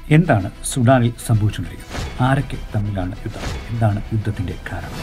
എന്താണ് സുഡാനിൽ സംഭവിച്ചുകൊണ്ടിരിക്കുന്നത് ആരൊക്കെ തമ്മിലാണ് യുദ്ധം എന്താണ് യുദ്ധത്തിൻ്റെ കാരണം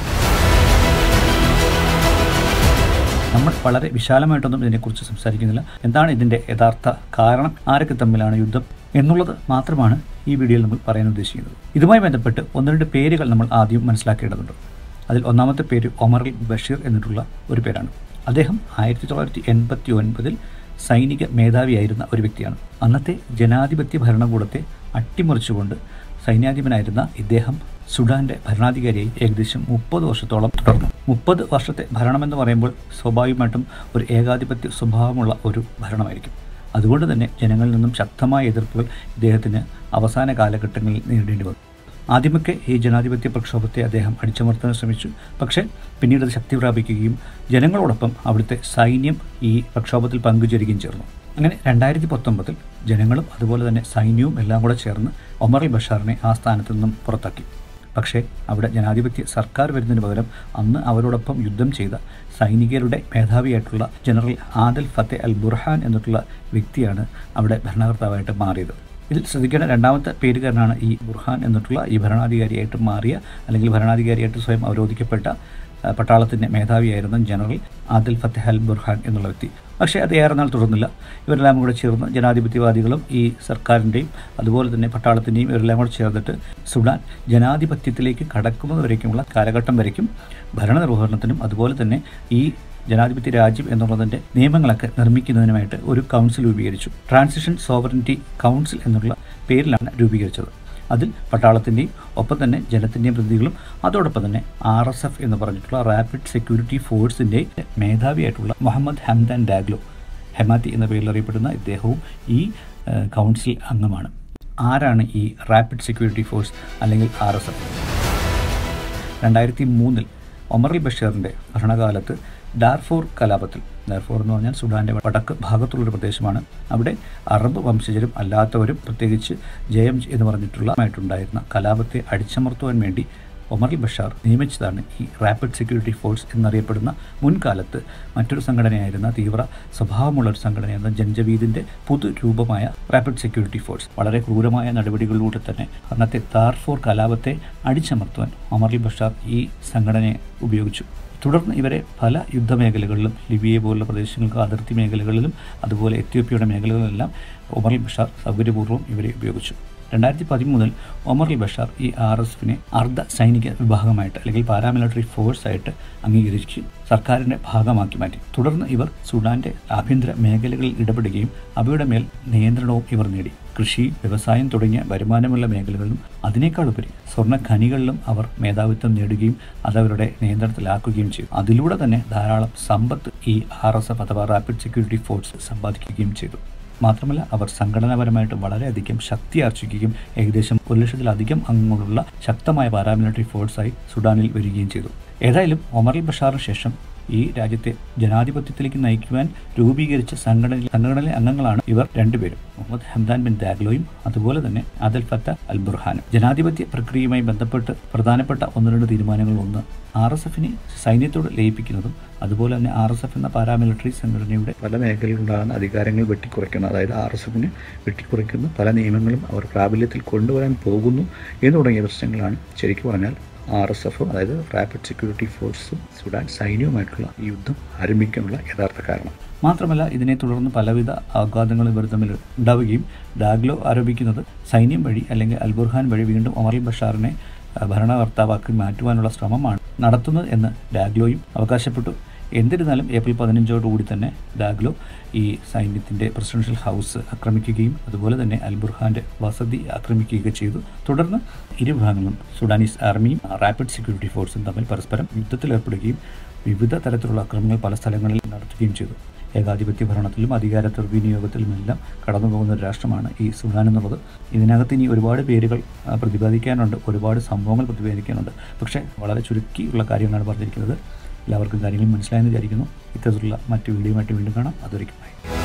നമ്മൾ വളരെ വിശാലമായിട്ടൊന്നും ഇതിനെക്കുറിച്ച് സംസാരിക്കുന്നില്ല എന്താണ് ഇതിൻ്റെ യഥാർത്ഥ കാരണം ആരൊക്കെ തമ്മിലാണ് യുദ്ധം എന്നുള്ളത് മാത്രമാണ് ഈ വീഡിയോയിൽ നമ്മൾ പറയാൻ ഉദ്ദേശിക്കുന്നത് ഇതുമായി ബന്ധപ്പെട്ട് ഒന്ന് രണ്ട് പേരുകൾ നമ്മൾ ആദ്യം മനസ്സിലാക്കേണ്ടതുണ്ട് അതിൽ ഒന്നാമത്തെ പേര് ഒമർ ബഷീർ എന്നിട്ടുള്ള ഒരു പേരാണ് അദ്ദേഹം ആയിരത്തി തൊള്ളായിരത്തി എൺപത്തി ഒൻപതിൽ സൈനിക മേധാവിയായിരുന്ന ഒരു വ്യക്തിയാണ് അന്നത്തെ ജനാധിപത്യ ഭരണകൂടത്തെ അട്ടിമറിച്ചുകൊണ്ട് സൈന്യാധിപനായിരുന്ന ഇദ്ദേഹം സുഡാന്റെ ഭരണാധികാരിയായി ഏകദേശം മുപ്പത് വർഷത്തോളം തുടർന്നു മുപ്പത് വർഷത്തെ ഭരണമെന്ന് പറയുമ്പോൾ സ്വാഭാവികമായിട്ടും ഒരു ഏകാധിപത്യ സ്വഭാവമുള്ള ഒരു ഭരണമായിരിക്കും അതുകൊണ്ട് തന്നെ ജനങ്ങളിൽ നിന്നും ശക്തമായ എതിർപ്പുകൾ ഇദ്ദേഹത്തിന് അവസാന കാലഘട്ടങ്ങളിൽ നേരിടേണ്ടി വന്നു ആദ്യമൊക്കെ ഈ ജനാധിപത്യ പ്രക്ഷോഭത്തെ അദ്ദേഹം അടിച്ചമർത്താൻ ശ്രമിച്ചു പക്ഷേ പിന്നീട് അത് ശക്തി പ്രാപിക്കുകയും ജനങ്ങളോടൊപ്പം അവിടുത്തെ സൈന്യം ഈ പ്രക്ഷോഭത്തിൽ പങ്കുചേരുകയും ചേർന്നു അങ്ങനെ രണ്ടായിരത്തി പത്തൊമ്പതിൽ ജനങ്ങളും അതുപോലെ തന്നെ സൈന്യവും എല്ലാം കൂടെ ചേർന്ന് ഒമർ അൽ ബഷാറിനെ ആ സ്ഥാനത്തു നിന്നും പുറത്താക്കി പക്ഷേ അവിടെ ജനാധിപത്യ സർക്കാർ വരുന്നതിന് പകരം അന്ന് അവരോടൊപ്പം യുദ്ധം ചെയ്ത സൈനികരുടെ മേധാവിയായിട്ടുള്ള ജനറൽ ആദൽ ഫത്തെ അൽ ബുർഹാൻ എന്നിട്ടുള്ള വ്യക്തിയാണ് അവിടെ ഭരണകർത്താവായിട്ട് മാറിയത് ഇതിൽ ശ്രദ്ധിക്കേണ്ട രണ്ടാമത്തെ പേരുകാരനാണ് ഈ ബുർഹാൻ എന്നിട്ടുള്ള ഈ ഭരണാധികാരിയായിട്ട് മാറിയ അല്ലെങ്കിൽ ഭരണാധികാരിയായിട്ട് സ്വയം അവരോധിക്കപ്പെട്ട ആ, പട്ടാളത്തിൻ്റെ മേധാവിയായിരുന്ന ജനറൽ ആദിൽ ഫത്തഹ് അൽ ബുർഹാൻ എന്നുള്ള വ്യക്തി പക്ഷേ അത് ഏറെ നാൾ തുടർന്നില്ല ഇവരെല്ലാം കൂടെ ചേർന്ന് ജനാധിപത്യവാദികളും ഈ സർക്കാരിൻ്റെയും അതുപോലെ തന്നെ പട്ടാളത്തിൻ്റെയും ഇവരെല്ലാം കൂടെ ചേർന്നിട്ട് സുഡാൻ ജനാധിപത്യത്തിലേക്ക് കടക്കുന്നത് വരയ്ക്കുമുള്ള കാലഘട്ടം വരയ്ക്കും ഭരണനിർവഹണത്തിനും അതുപോലെ തന്നെ ഈ ജനാധിപത്യ രാജ്യം എന്നുള്ളതിൻ്റെ നിയമങ്ങളൊക്കെ നിർമ്മിക്കുന്നതിനുമായിട്ട് ഒരു കൗൺസിൽ രൂപീകരിച്ചു ട്രാൻസിഷൻ സോവറിറ്റി കൗൺസിൽ എന്നുള്ള പേരിലാണ് രൂപീകരിച്ചത് അതിൽ പട്ടാളത്തിൻ്റെയും ഒപ്പം തന്നെ ജനത്തിൻ്റെയും പ്രതിനിധികളും അതോടൊപ്പം തന്നെ ആർ എസ് എഫ് എന്ന് പറഞ്ഞിട്ടുള്ള റാപ്പിഡ് സെക്യൂരിറ്റി ഫോഴ്സിൻ്റെ മേധാവിയായിട്ടുള്ള മുഹമ്മദ് ഹംദാൻ ഡാഗ്ലോ ഹെമാത്തി എന്ന പേരിൽ അറിയപ്പെടുന്ന ഇദ്ദേഹവും ഈ ഏഹ്, കൗൺസിൽ അംഗമാണ് ആരാണ് ഈ റാപ്പിഡ് സെക്യൂരിറ്റി ഫോഴ്സ് അല്ലെങ്കിൽ ആർ എസ് എഫ് രണ്ടായിരത്തി മൂന്നിൽ ഒമർ അൽ ബഷീറിൻ്റെ ഭരണകാലത്ത് ഡാർഫോർ കലാപത്തിൽ ഡാർഫോർ എന്ന് പറഞ്ഞാൽ സുഡാൻ്റെ വടക്ക് ഭാഗത്തുള്ളൊരു പ്രദേശമാണ് അവിടെ അറബ് വംശജരും അല്ലാത്തവരും പ്രത്യേകിച്ച് ജയം എന്ന് പറഞ്ഞിട്ടുള്ള ആയിട്ടുണ്ടായിരുന്ന കലാപത്തെ അടിച്ചമർത്തുവാൻ വേണ്ടി ഒമർ അൽ ബഷാർ നിയമിച്ചതാണ് ഈ റാപ്പിഡ് സെക്യൂരിറ്റി ഫോഴ്സ് എന്നറിയപ്പെടുന്ന മുൻകാലത്ത് മറ്റൊരു സംഘടനയായിരുന്ന തീവ്ര സ്വഭാവമുള്ള ഒരു സംഘടനയായിരുന്ന ജൻജവീദിൻ്റെ പുതുരൂപമായ റാപ്പിഡ് സെക്യൂരിറ്റി ഫോഴ്സ് വളരെ ക്രൂരമായ നടപടികളിലൂടെ തന്നെ അന്നത്തെ താർഫോർ കലാപത്തെ അടിച്ചമർത്തുവാൻ ഒമർ അൽ ബഷാർ ഈ സംഘടനയെ ഉപയോഗിച്ചു തുടർന്ന് ഇവരെ പല യുദ്ധമേഖലകളിലും ലിബിയ പോലുള്ള പ്രദേശങ്ങൾക്ക് അതിർത്തി മേഖലകളിലും അതുപോലെ എത്യോപ്യയുടെ മേഖലകളിലെല്ലാം ഒമർ അൽ ബഷാർ സൗകര്യപൂർവ്വം ഇവരെ ഉപയോഗിച്ചു രണ്ടായിരത്തി പതിമൂന്നിൽ ഒമർ അൽ ബഷാർ ഈ ആർ എസ് എഫിനെ അർദ്ധ സൈനിക വിഭാഗമായിട്ട് അല്ലെങ്കിൽ പാരാമിലിറ്ററി ഫോഴ്സായിട്ട് അംഗീകരിച്ച് സർക്കാരിൻ്റെ ഭാഗമാക്കി മാറ്റി തുടർന്ന് ഇവർ സുഡാൻ്റെ ആഭ്യന്തര മേഖലകളിൽ ഇടപെടുകയും അവയുടെ മേൽ നിയന്ത്രണവും ഇവർ നേടി കൃഷി വ്യവസായം തുടങ്ങിയ വരുമാനമുള്ള മേഖലകളിലും അതിനേക്കാളുപരി സ്വർണ്ണ ഖനികളിലും അവർ മേധാവിത്വം നേടുകയും അതവരുടെ നിയന്ത്രണത്തിലാക്കുകയും ചെയ്തു അതിലൂടെ തന്നെ ധാരാളം സമ്പത്ത് ഈ ആർ എസ് എഫ് അഥവാ റാപ്പിഡ് സെക്യൂരിറ്റി ഫോഴ്സ് സമ്പാദിക്കുകയും ചെയ്തു മാത്രമല്ല അവർ സംഘടനാപരമായിട്ട് വളരെയധികം ശക്തി ആർജിക്കുകയും ഏകദേശം ഒരു ലക്ഷത്തിലധികം അംഗങ്ങളുള്ള ശക്തമായ പാരാമിലിറ്ററി ഫോഴ്സായി സുഡാനിൽ വരികയും ചെയ്തു ഏതായാലും ഒമർ അൽ ബഷാറിന് ശേഷം ഈ രാജ്യത്തെ ജനാധിപത്യത്തിലേക്ക് നയിക്കുവാൻ രൂപീകരിച്ച സംഘടന സംഘടനയിലെ അംഗങ്ങളാണ് ഇവർ രണ്ടുപേരും മുഹമ്മദ് ഹംദാൻ ബിൻ ദാഗ്ലോയും അതുപോലെ തന്നെ അദൽ ഫത്ത അൽ ബുർഹാനും ജനാധിപത്യ പ്രക്രിയയുമായി ബന്ധപ്പെട്ട് പ്രധാനപ്പെട്ട ഒന്ന് രണ്ട് തീരുമാനങ്ങൾ ഒന്ന് ആർ എസ് എഫിനെ സൈന്യത്തോട് ലയിപ്പിക്കുന്നതും അതുപോലെ തന്നെ ആർ എസ് എഫ് എന്ന പാരാമിലിറ്ററി സംഘടനയുടെ പല മേഖലയിലുണ്ടാകുന്ന അധികാരങ്ങൾ വെട്ടിക്കുറയ്ക്കണം അതായത് ആർ എസ് എഫിനെ വെട്ടിക്കുറയ്ക്കുന്ന പല നിയമങ്ങളും അവർ പ്രാബല്യത്തിൽ കൊണ്ടുവരാൻ പോകുന്നു എന്ന് തുടങ്ങിയ പ്രശ്നങ്ങളാണ് ശരിക്കും പറഞ്ഞാൽ ആർ എസ് എഫും അതായത് റാപ്പിഡ് സെക്യൂരിറ്റി ഫോഴ്സും സുഡാൻ സൈന്യവുമായിട്ടുള്ള ഈ യുദ്ധം ആരംഭിക്കാനുള്ള യഥാർത്ഥ കാരണം മാത്രമല്ല ഇതിനെ തുടർന്ന് പലവിധ ആഘാതങ്ങളും ഇവർ തമ്മിൽ ഉണ്ടാവുകയും ഡാഗ്ലോ ആരോപിക്കുന്നത് സൈന്യം വഴി അല്ലെങ്കിൽ അൽബുർഹാൻ വഴി വീണ്ടും ഒമർ ബഷാറിനെ അഹ്, ഭരണകർത്താവാക്കി മാറ്റുവാനുള്ള ശ്രമമാണ് നടത്തുന്നത് എന്ന് ഡാഗ്ലോയും അവകാശപ്പെട്ടു എന്നിരുന്നാലും ഏപ്രിൽ പതിനഞ്ചോടുകൂടി തന്നെ ഡാഗ്ലോ ഈ സൈന്യത്തിൻ്റെ പ്രസിഡൻഷ്യൽ ഹൗസ് ആക്രമിക്കുകയും അതുപോലെ തന്നെ അൽബുർഹാൻ്റെ വസതി ആക്രമിക്കുകയൊക്കെ ചെയ്തു തുടർന്ന് ഇരു വിഭാഗങ്ങളും സുഡാനീസ് ആർമിയും റാപ്പിഡ് സെക്യൂരിറ്റി ഫോഴ്സും തമ്മിൽ പരസ്പരം യുദ്ധത്തിലേർപ്പെടുകയും വിവിധ തരത്തിലുള്ള ആക്രമണങ്ങൾ പല സ്ഥലങ്ങളിൽ നടത്തുകയും ചെയ്തു ഏകാധിപത്യ ഭരണത്തിലും അധികാര ദുർവിനിയോഗത്തിലുമെല്ലാം കടന്നു പോകുന്ന ഒരു രാഷ്ട്രമാണ് ഈ സുഡാൻ എന്നുള്ളത് ഇതിനകത്ത് ഇനി ഒരുപാട് പേരുകൾ ആ, പ്രതിപാദിക്കാനുണ്ട് ഒരുപാട് സംഭവങ്ങൾ പ്രതിപാദിക്കാനുണ്ട് പക്ഷേ വളരെ ചുരുക്കിയുള്ള കാര്യങ്ങളാണ് പറഞ്ഞിരിക്കുന്നത് എല്ലാവർക്കും കാര്യങ്ങൾ മനസ്സിലായെന്ന് വിചാരിക്കുന്നു ഇത്തരത്തിലുള്ള മറ്റു വീഡിയോയുമായിട്ട് വീണ്ടും കാണാം അതൊരിക്കും ബൈ